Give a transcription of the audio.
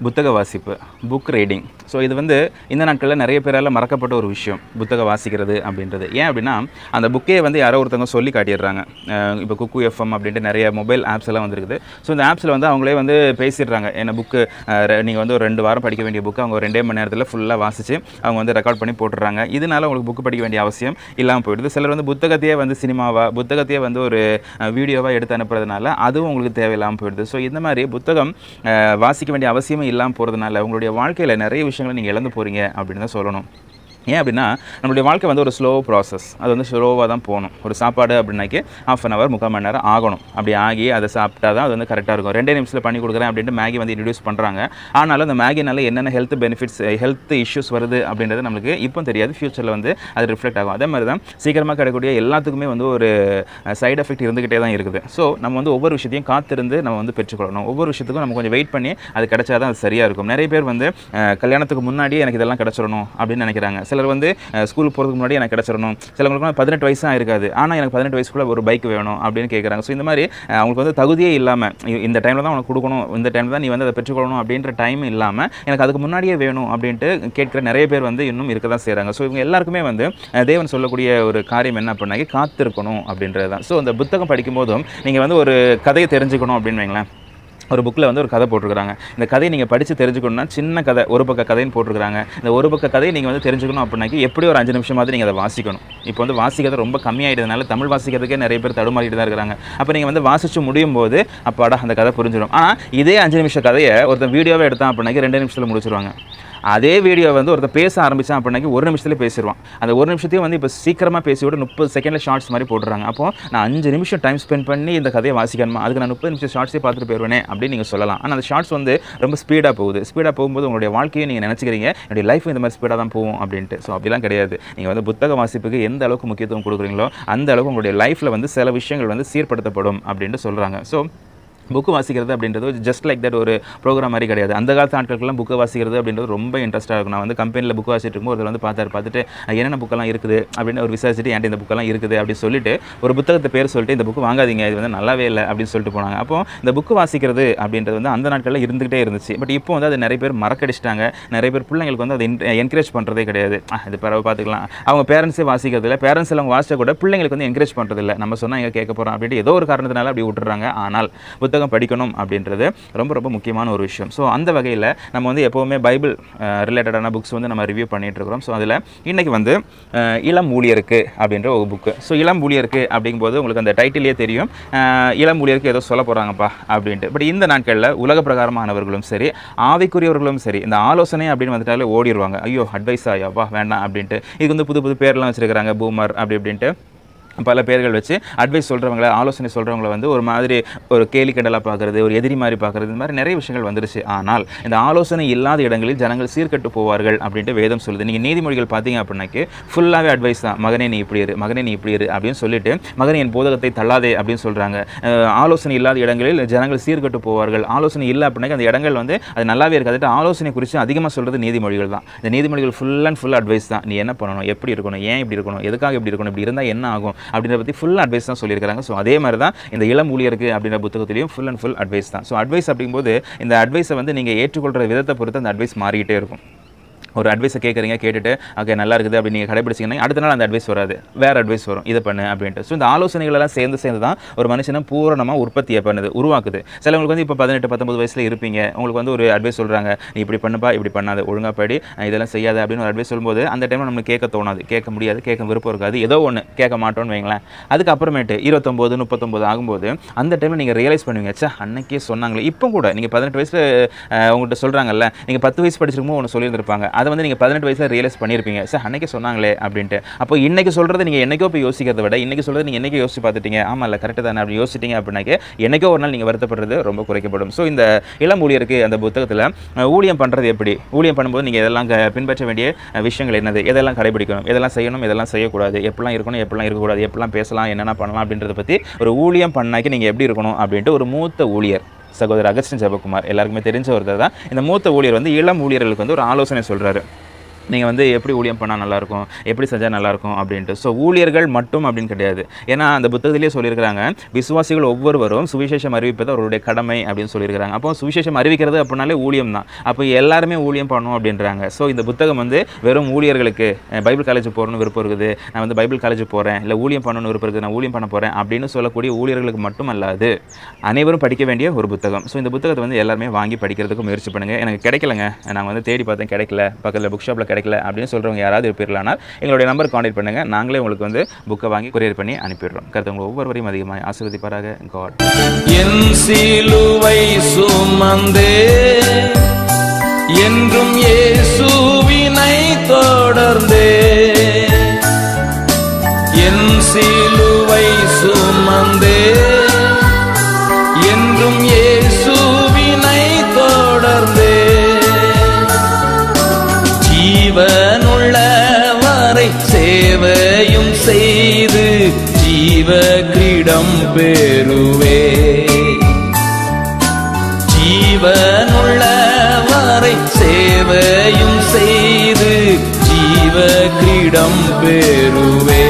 புத்தக வாசிப்பு book reading so இது வந்து இந்த நாட்களில் நிறைய பேரால் மறக்கப்பட்ட ஒரு விஷயம் புத்தக வாசிக்கிறது அப்படின்றது ஏன் அப்படின்னா அந்த புக்கே வந்து யாரோ ஒருத்தவங்க சொல்லி காட்டிடுறாங்க அஹ் இப்போ குக்கு எஃப்எம் அப்படின்ட்டு நிறைய மொபைல் ஆப்ஸ் எல்லாம் வந்துருக்குது ஸோ இந்த ஆப்ஸில் வந்து அவங்களே வந்து பேசிடுறாங்க என்ன புக்கு நீங்கள் வந்து ஒரு ரெண்டு வாரம் படிக்க வேண்டிய புக்கு அவங்க ஒரு ரெண்டே மணி நேரத்தில் ஃபுல்லாக வாசித்து அவங்க வந்து ரெக்கார்ட் பண்ணி போட்டுடுறாங்க இதனால உங்களுக்கு புக்கு படிக்க வேண்டிய அவசியம் இல்லாமல் போயிடுது சிலர் வந்து புத்தகத்தையே வந்து சினிமாவா புத்தகத்தையே வந்து ஒரு வீடியோவாக எடுத்து அனுப்புறதுனால அதுவும் உங்களுக்கு தேவையில்லாமல் போயிடுது ஸோ இந்த மாதிரி புத்தகம் அஹ், வாசிக்க வேண்டிய அவசியமே இல்லாமல் போகிறதுனால உங்களுடைய வாழ்க்கையில் நிறைய விஷயங்களை நீங்கள் இழந்து போகிறீங்க அப்படின்னு தான் சொல்லணும் ஏன் அப்படின்னா நம்மளுடைய வாழ்க்கை வந்து ஒரு ஸ்லோ ப்ராசஸ் அது வந்து ஸ்லோவாக தான் போகணும் ஒரு சாப்பாடு அப்படின்னாக்கி ஆஃப் அன் ஹவர் முக்கால் மணி நேரம் ஆகணும் அப்படி ஆகி அதை சாப்பிட்டா தான் அது வந்து கரெக்டாக இருக்கும் ரெண்டே நிமிஷத்தில் பண்ணி கொடுக்குறேன் அப்படின்ட்டு மேகி வந்து இன்ட்ரடியூஸ் பண்ணுறாங்க ஆனாலும் அந்த மேகினால என்னென்ன ஹெல்த் பெனிஃபிட்ஸ் ஹெல்த் இஷ்யூஸ் வருது அப்படின்றது நம்மளுக்கு இப்போ தெரியாது ஃப்யூச்சரில் வந்து அது ரிஃப்ளெக்ட் ஆகும் அதே மாதிரி தான் சீக்கிரமாக கிடைக்கக்கூடிய எல்லாத்துக்குமே வந்து ஒரு சைடு எஃபெக்ட் இருந்துக்கிட்டே தான் இருக்குது ஸோ நம்ம வந்து ஒவ்வொரு விஷயத்தையும் காத்திருந்து நம்ம வந்து பெற்றுக்கொள்ளணும் ஒவ்வொரு விஷயத்துக்கும் நம்ம கொஞ்சம் வெயிட் பண்ணி அது கிடைச்சா தான் அது சரியாக இருக்கும் நிறைய பேர் வந்து அஹ், கல்யாணத்துக்கு முன்னாடி எனக்கு இதெல்லாம் கிடச்சிடணும் அப்படின்னு நினைக்கிறாங்க சிலர் வந்து ஸ்கூலுக்கு போகிறதுக்கு முன்னாடி எனக்கு கிடச்சிடணும் சிலவங்களுக்கு பதினெட்டு வயசு தான் இருக்காது ஆனால் எனக்கு பதினெட்டு வயசுக்குள்ள ஒரு பைக் வேணும் அப்படின்னு கேட்குறாங்க ஸோ இந்த மாதிரி அஹ், அவங்களுக்கு வந்து தகுதியே இல்லாமல் இந்த டைமில் தான் உனக்கு கொடுக்கணும் இந்த டைமில் தான் நீ வந்து அதை பெற்றுக்கொள்ளணும் அப்படின்ற டைம் இல்லாமல் எனக்கு அதுக்கு முன்னாடியே வேணும் அப்படின்ட்டு கேட்குற நிறைய பேர் வந்து இன்னும் இருக்க தான் செய்கிறாங்க ஸோ இவங்க எல்லாருக்குமே வந்து அஹ், தேவன் சொல்லக்கூடிய ஒரு காரியம் என்ன பண்ணாக்கி காத்திருக்கணும் அப்படின்றது தான் ஸோ அந்த புத்தகம் படிக்கும் போதும் நீங்கள் வந்து ஒரு கதையை தெரிஞ்சுக்கணும் அப்படின்னு வைங்களேன் ஒரு புக்கில் வந்து ஒரு கதை போட்டிருக்காங்க இந்த கதையை நீங்கள் படித்து தெரிஞ்சுக்கணும்னா சின்ன கதை ஒரு பக்க கதைன்னு போட்டிருக்காங்க இந்த ஒரு பக்க கதையை நீங்கள் வந்து தெரிஞ்சுக்கணும் அப்படின்னாக்கி எப்படி ஒரு அஞ்சு நிமிஷமாவது நீங்கள் அதை வாசிக்கணும் இப்போ வந்து வாசிக்கிறது ரொம்ப கம்மியாயிட்டதுனால தமிழ் வாசிக்கிறதுக்கே நிறைய பேர் தடுமாறிட்டு தான் இருக்கிறாங்க அப்போ நீங்கள் வந்து வாசிச்சு முடியும் போது அப்பாடா அந்த கதை புரிஞ்சிடும் ஆனால் இதே அஞ்சு நிமிஷம் கதையை ஒருத்தன் வீடியோவே எடுத்தான் அப்படின்னாக்கி ரெண்டு நிமிஷத்தில் முடிச்சிருவாங்க அதே வீடியோ வந்து ஒருத்தன் பேச ஆரம்பிச்சான் அப்படின்னாக்கி ஒரு நிமிஷத்துல பேசிடுவான் அந்த ஒரு நிமிஷத்தையும் வந்து இப்போ சீக்கிரமாக பேசி விட முப்பது செகண்டில் ஷார்ட்ஸ் மாதிரி போட்டுறாங்க அப்போ நான் அஞ்சு நிமிஷம் டைம் ஸ்பெண்ட் பண்ணி இந்த கதையை வாசிக்கணுமா அதுக்கு நான் முப்பது நிமிஷம் ஷார்ட்ஸே பார்த்துட்டு போயிடுவேனே அப்படின்னு நீங்கள் சொல்லலாம் ஆனால் அந்த ஷார்ட்ஸ் வந்து ரொம்ப ஸ்பீடாக போகுது ஸ்பீடாக போகும்போது உங்களுடைய வாழ்க்கையை நீங்கள் நினச்சிக்கிறீங்க என்னுடைய லைஃப் இந்த மாதிரி ஸ்பீடாக தான் போகும் அப்படின்ட்டு ஸோ அப்படிலாம் கிடையாது நீங்கள் வந்து புத்தக வாசிப்புக்கு எந்த அளவுக்கு முக்கியத்துவம் கொடுக்குறீங்களோ அந்த அளவுக்கு உங்களுடைய லைஃப்பில் வந்து சில விஷயங்கள் வந்து சீர்படுத்தப்படும் அப்படின்ட்டு சொல்கிறாங்க ஸோ புக்கு வாசிக்கிறது அப்படின்றது ஜஸ்ட் லைக் தட் ஒரு ப்ரோக்ராம் மாதிரி கிடையாது அந்த காலத்து ஆட்களுக்கெல்லாம் புக்கு வாசிக்கிறது அப்படின்றது ரொம்ப இன்ட்ரெஸ்ட்டாக இருக்கும் நான் வந்து கம்பெனியில் புக் வாசிட்டு இருக்கும்போது ஒருத்தர் வந்து பார்த்தாரு பார்த்துட்டு அஹ், என்னென்ன புக்கெல்லாம் இருக்குது அப்படின்னு ஒரு விசாரிச்சுட்டு என்கிட்ட இந்த புக்கெல்லாம் இருக்குது அப்படின்னு சொல்லிட்டு ஒரு புத்தகத்தை பேர் சொல்லிட்டு இந்த புக்கு வாங்காதீங்க இது வந்து நல்லாவே இல்லை அப்படின்னு சொல்லிட்டு போனாங்க அப்போ இந்த புக்கு வாசிக்கிறது அப்படின்றது வந்து அந்த நாட்களில் இருந்துகிட்டே இருந்துச்சு பட் இப்போ வந்து அது நிறைய பேர் மறக்கடிச்சிட்டாங்க நிறைய பேர் பிள்ளைங்களுக்கு வந்து அதை என்கரேஜ் பண்ணுறதே கிடையாது "ஆ, இது பரவ பார்த்துக்கலாம் அவங்க பேரண்ட்ஸே வாசிக்கிறது இல்லை பேரண்ட்ஸ் எல்லாம் வாசிச்சா கூட பிள்ளைங்களுக்கு வந்து என்கரேஜ் பண்ணுறது இல்லை நம்ம சொன்னால் எங்கே கேட்க போகிறோம் அப்படின்ட்டு ஏதோ ஒரு காரணத்தினால அப்படி விட்டுறாங்க ஆனால் புத்தகம் படிக்கணும் அப்படின்றது ரொம்ப ரொம்ப முக்கியமான ஒரு விஷயம் ஸோ அந்த வகையில் நம்ம வந்து எப்போவுமே பைபிள் ரிலேட்டடான புக்ஸ் வந்து நம்ம ரிவ்யூ பண்ணிட்டு இருக்கிறோம் ஸோ அதில் இன்றைக்கி வந்து அஹ், இளம் ஊழியருக்கு அப்படின்ற ஒரு புக்கு ஸோ இளம் ஊழியருக்கு அப்படிங்கும்போது உங்களுக்கு அந்த டைட்டிலே தெரியும் அஹ், இளம் ஊழியருக்கு ஏதோ சொல்ல போகிறாங்கப்பா அப்படின்ட்டு பட் இந்த நாட்களில் உலக பிரகாரமானவர்களும் சரி ஆவிக்குரியவர்களும் சரி இந்த ஆலோசனை அப்படின்னு வந்துட்டாலே ஓடிடுவாங்க ஐயோ அட்வைஸ் ஆயாப்பா வேண்டாம் அப்படின்ட்டு இதுக்கு வந்து புது புது பேர்லாம் வச்சுருக்காங்க பூமர் அப்படி அப்படின்ட்டு பல பேர்கள் வச்சு அட்வைஸ் சொல்கிறவங்கள ஆலோசனை சொல்கிறவங்கள வந்து ஒரு மாதிரி ஒரு கேலி கிண்டலாக பார்க்குறது ஒரு எதிரி மாதிரி பார்க்குறது இந்த மாதிரி நிறைய விஷயங்கள் வந்துருச்சு ஆனால் இந்த ஆலோசனை இல்லாத இடங்களில் ஜனங்கள் சீர்கெட்டு போவார்கள் அப்படின்ட்டு வேதம் சொல்லுது நீங்கள் நீதிமொழிகள் பார்த்தீங்க அப்படின்னாக்கி ஃபுல்லாகவே அட்வைஸ் தான் மகனே நீ இப்படி இரு மகனே நீ இப்படி இரு அப்படின்னு சொல்லிட்டு மகனே என் போதகத்தை தள்ளாதே அப்படின்னு சொல்கிறாங்க ஆலோசனை இல்லாத இடங்களில் ஜனங்கள் சீர்கெட்டு போவார்கள் ஆலோசனை இல்லை அப்படின்னாக்கி அந்த இடங்கள் வந்து அது நல்லாவே இருக்காது ஆலோசனை குறித்து அதிகமாக சொல்கிறது நீதிமொழிகள் தான் இந்த நீதிமொழிகள் ஃபுல் அண்ட் ஃபுல் அட்வைஸ் தான் நீ என்ன பண்ணணும் எப்படி இருக்கணும் ஏன் இப்படி இருக்கணும் எதுக்காக இப்படி இருக்கணும் இப்படி இருந்தால் என்ன ஆகும் அப்படின்றத பற்றி ஃபுல் அட்வைஸ் தான் சொல்லியிருக்காங்க ஸோ அதே மாதிரி தான் இந்த இளம் ஊழியருக்கு அப்படின்ற புத்தகத்திலையும் ஃபுல் அண்ட் ஃபுல் அட்வைஸ் தான் ஸோ அட்வைஸ் அப்படிங்கும்போது இந்த அட்வைஸை வந்து நீங்கள் ஏற்றுக்கொள்கிற விதத்தை பொறுத்து அந்த அட்வைஸ் மாறிக்கிட்டே இருக்கும் ஒரு அட்வைஸை கேட்குறீங்க கேட்டுட்டு ஓகே நல்லா இருக்குது அப்படி நீங்கள் கடைபிடிச்சிங்கன்னா அடுத்த நாள் அந்த அட்வைஸ் வராது வேறு அட்வைஸ் வரும் இதை பண்ணு அப்படின்ட்டு ஸோ இந்த ஆலோசனைகள் எல்லாம் சேர்ந்து சேர்ந்து தான் ஒரு மனுஷனை பூரணமாக உற்பத்தியை பண்ணுது உருவாக்குது சிலவங்களுக்கு வந்து இப்போ பதினெட்டு பத்தொம்பது வயசில் இருப்பீங்க உங்களுக்கு வந்து ஒரு அட்வைஸ் சொல்கிறாங்க நீ இப்படி பண்ணுப்பா இப்படி பண்ணாது ஒழுங்கா படி அஹ் இதெல்லாம் செய்யாத அப்படின்னு ஒரு அட்வைஸ் சொல்லும்போது அந்த டைமில் நம்மளுக்கு கேட்க தோணாது கேட்க முடியாது கேட்க விருப்பம் இருக்காது ஏதோ ஒன்று கேட்க மாட்டோம்னு வைங்களேன் அதுக்கப்புறமேட்டு இருபத்தொம்போது முப்பத்தொம்போது ஆகும்போது அந்த டைமில் நீங்கள் ரியலைஸ் பண்ணுவீங்க ச்சே அன்னைக்கே சொன்னாங்களே இப்போ கூட நீங்கள் பதினெட்டு வயசில் உங்கள்கிட்ட சொல்கிறாங்கல்ல நீங்கள் பத்து வயசு படிச்சிருக்கும்போது ஒன்று சொல்லியிருந்திருப்பாங்க அதை வந்து நீங்கள் பதினெட்டு வயசில் ரியலைஸ் பண்ணியிருப்பீங்க சார் அன்னைக்கு சொன்னாங்களே அப்படின்ட்டு அப்போ இன்னைக்கு சொல்கிறது நீங்கள் என்னைக்கோ போய் யோசிக்கிறத விட இன்னைக்கு சொல்கிறது நீங்கள் என்னைக்கோ யோசிச்சு பார்த்துட்டீங்க ஆமாம் இல்லை கரெக்டு தானே அப்படி யோசிச்சிட்டீங்க அப்படின்னாக்க என்னைக்கோ ஒரு நாள் நீங்கள் வருத்தப்படுறது ரொம்ப குறைக்கப்படும் ஸோ இந்த இளம் ஊழியருக்கு அந்த புத்தகத்தில் அஹ், ஊழியம் பண்ணுறது எப்படி ஊழியம் பண்ணும்போது நீங்கள் இதெல்லாம் க- பின்பற்ற வேண்டிய அஹ், விஷயங்கள் என்னது எதெல்லாம் கடைபிடிக்கணும் எதெல்லாம் செய்யணும் எதெல்லாம் செய்யக்கூடாது எப்படிலாம் இருக்கணும் எப்படிலாம் இருக்கக்கூடாது எப்படிலாம் பேசலாம் என்னென்ன பண்ணலாம் அப்படின்றத பற்றி ஒரு ஊழியம் பண்ணாக்கி நீங்கள் எப்படி இருக்கணும் அப்படின்ட்டு ஒரு மூத்த ஊழியர் சகோதரர் அகஸ்டின் ஜெபகுமார் எல்லாருக்குமே தெரிஞ்ச ஒருத்தர் தான் இந்த மூத்த ஊழியர் வந்து இளம் ஊழியர்களுக்கு வந்து ஒரு ஆலோசனை சொல்கிறாரு நீங்கள் வந்து எப்படி ஊழியம் பண்ணால் நல்லாயிருக்கும் எப்படி செஞ்சால் நல்லாயிருக்கும் அப்படின்ட்டு ஸோ ஊழியர்கள் மட்டும் அப்படின்னு கிடையாது ஏன்னா அந்த புத்தகத்திலேயே சொல்லியிருக்கிறாங்க விசுவாசிகள் ஒவ்வொருவரும் சுவிசேஷம் அறிவிப்பது அவருடைய கடமை அப்படின்னு சொல்லியிருக்கிறாங்க அப்போ சுவிசேஷம் அறிவிக்கிறது அப்படின்னாலே ஊழியம் தான் அப்போ எல்லாருமே ஊழியம் பண்ணணும் அப்படின்றாங்க ஸோ இந்த புத்தகம் வந்து வெறும் ஊழியர்களுக்கு அஹ், பைபிள் காலேஜ் போகணும்னு விருப்பம் இருக்குது நான் வந்து பைபிள் காலேஜ் போகிறேன் இல்லை ஊழியம் பண்ணணும்னு விருப்பம் இருக்குது நான் ஊழியம் பண்ண போகிறேன் அப்படின்னு சொல்லக்கூடிய ஊழியர்களுக்கு மட்டும் அல்லாது அனைவரும் படிக்க வேண்டிய ஒரு புத்தகம் ஸோ இந்த புத்தகத்தை வந்து எல்லாருமே வாங்கி படிக்கிறதுக்கு முயற்சி பண்ணுங்கள் எனக்கு கிடைக்கலங்க நான் வந்து தேடி பார்த்தேன் கிடைக்கல பக்கத்தில் புக் ஷாப்பில் கிடைக்கல அப்படின்னு சொல்கிறவங்க யாராவது இருப்பீர்களானால் எங்களுடைய நம்பர் காண்டாக்ட் பண்ணுங்கள் நாங்களே உங்களுக்கு வந்து புக்கை வாங்கி கொரியர் பண்ணி அனுப்பிடுறோம் கருத்து உங்களை ஒவ்வொருவரையும் அதிகமாக ஆசீர்வதிப்பாராக காட் என் சிலுவை சுமந்தே என்றும் இயேசுவினை தொடர்ந்தே என் சிலுவை சுமந்தே என்றும் இயேசுவினை தொடர்ந்தே ஜீவனுள்ளவரை சேவையும் செய்து ஜீவ கிரீடம் பெறுவே ஜீவனுள்ளவரை சேவையும் செய்து ஜீவ கிரீடம் பெறுவே